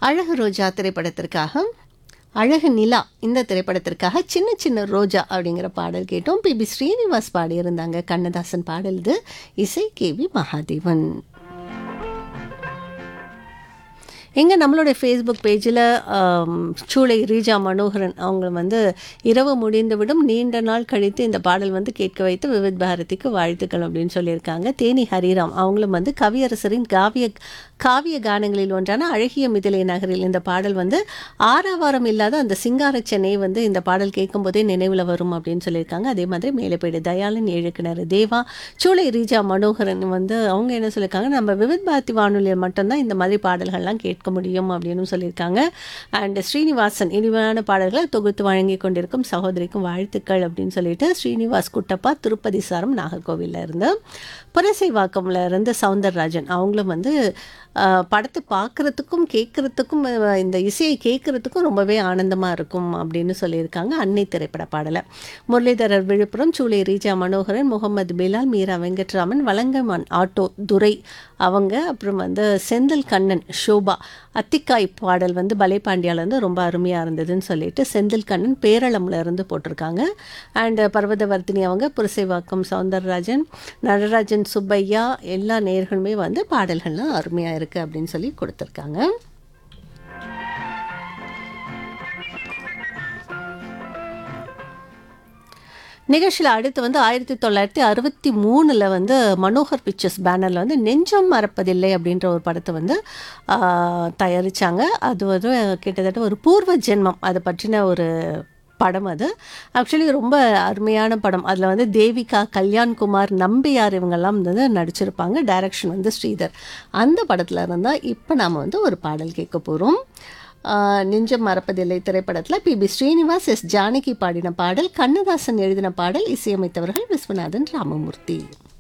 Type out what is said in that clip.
அழகு ரோஜா திரைப்படத்திற்காக அழகு நிலா இந்த திரைப்படத்திற்காக சின்ன சின்ன ரோஜா அப்படிங்கிற பாடல் கேட்டோம் பி பி ஸ்ரீனிவாஸ் பாடியிருந்தாங்க கண்ணதாசன் பாடல் இது இசை கே வி மகாதேவன் எங்கே நம்மளுடைய ஃபேஸ்புக் பேஜில் சூளை ரீஜா மனோகரன் அவங்க வந்து இரவு முடிந்துவிடும் நீண்ட நாள் கழித்து இந்த பாடல் வந்து கேட்க வைத்து விவித் பாரதிக்கு வாழ்த்துக்கள் அப்படின்னு சொல்லியிருக்காங்க தேனி ஹரிராம் அவங்களும் வந்து கவியரசரின் காவிய காவிய கானங்களில் ஒன்றான அழகிய மிதிலை நகரில் இந்த பாடல் வந்து ஆறாவாரம் இல்லாத அந்த சிங்கார சென்னை வந்து இந்த பாடல் கேட்கும்போதே நினைவில் வரும் அப்படின்னு சொல்லியிருக்காங்க அதே மாதிரி மேலப்பேடு தயாளன் ஏழுக்கிணறு தேவா சூளை ரீஜா மனோகரன் வந்து அவங்க என்ன சொல்லியிருக்காங்க நம்ம விவித் பாரதி வானொலியில் மட்டும்தான் இந்த மாதிரி பாடல்கள்லாம் கேட்க முடியும் அப்படின்னு சொல்லியிருக்காங்க அண்ட் ஸ்ரீனிவாசன் இனிமையான பாடல்களை தொகுத்து வழங்கி கொண்டிருக்கும் சகோதரிக்கும் வாழ்த்துக்கள் அப்படின்னு சொல்லிட்டு ஸ்ரீனிவாஸ் குட்டப்பா திருப்பதி சாரம் நாகர்கோவிலில் இருந்து புரசைவாக்கம்ல இருந்து சவுந்தரராஜன் அவங்களும் வந்து ஆஹ், படத்தை பார்க்குறதுக்கும் கேட்குறதுக்கும் இந்த இசையை கேட்குறதுக்கும் ரொம்பவே ஆனந்தமாக இருக்கும் அப்படின்னு சொல்லியிருக்காங்க அன்னை திரைப்பட பாடலை முரளிதரர் விழுப்புரம் சூளை ரீஜா மனோகரன் முகமது பிலால் மீரா வெங்கட்ராமன் வலங்கமான் ஆட்டோ துரை அவங்க அப்புறம் வந்து செந்தில் கண்ணன் ஷோபா அத்திக்காய் பாடல் வந்து பலைபாண்டியால இருந்து ரொம்ப அருமையாக இருந்ததுன்னு சொல்லிட்டு செந்தில் கண்ணன் பேரளம்ல இருந்து போட்டிருக்காங்க அண்ட் பர்வதவர்த்தினி அவங்க புரசைவாக்கம் சவுந்தரராஜன் நடராஜன் சுப்பையா எல்லா நேர்களுமே வந்து பாடல்கள்லாம் அருமையாக இருக்குது அப்படின்னு சொல்லி கொடுத்துருக்காங்க நிகழ்ச்சியில் அடுத்து வந்து ஆயிரத்தி தொள்ளாயிரத்தி அறுபத்தி மூணில் வந்து மனோகர் பிக்சர்ஸ் பேனரில் வந்து நெஞ்சம் மறப்பதில்லை அப்படின்ற ஒரு படத்தை வந்து தயாரித்தாங்க அது வந்து கிட்டத்தட்ட ஒரு பூர்வ ஜென்மம் அதை பற்றின ஒரு படம் அது ஆக்சுவலி ரொம்ப அருமையான படம் அதில் வந்து தேவிகா கல்யாண்குமார் நம்பியார் இவங்கெல்லாம் வந்து நடிச்சிருப்பாங்க டைரக்ஷன் வந்து ஸ்ரீதர் அந்த படத்தில் இருந்தால் இப்போ நாம் வந்து ஒரு பாடல் கேட்க போகிறோம் நெஞ்சம் மறப்பதில்லை திரைப்படத்தில் P B Srinivas S Janaki பாடின பாடல் கண்ணதாசன் எழுதின பாடல் இசையமைத்தவர்கள் விஸ்வநாதன் ராமமூர்த்தி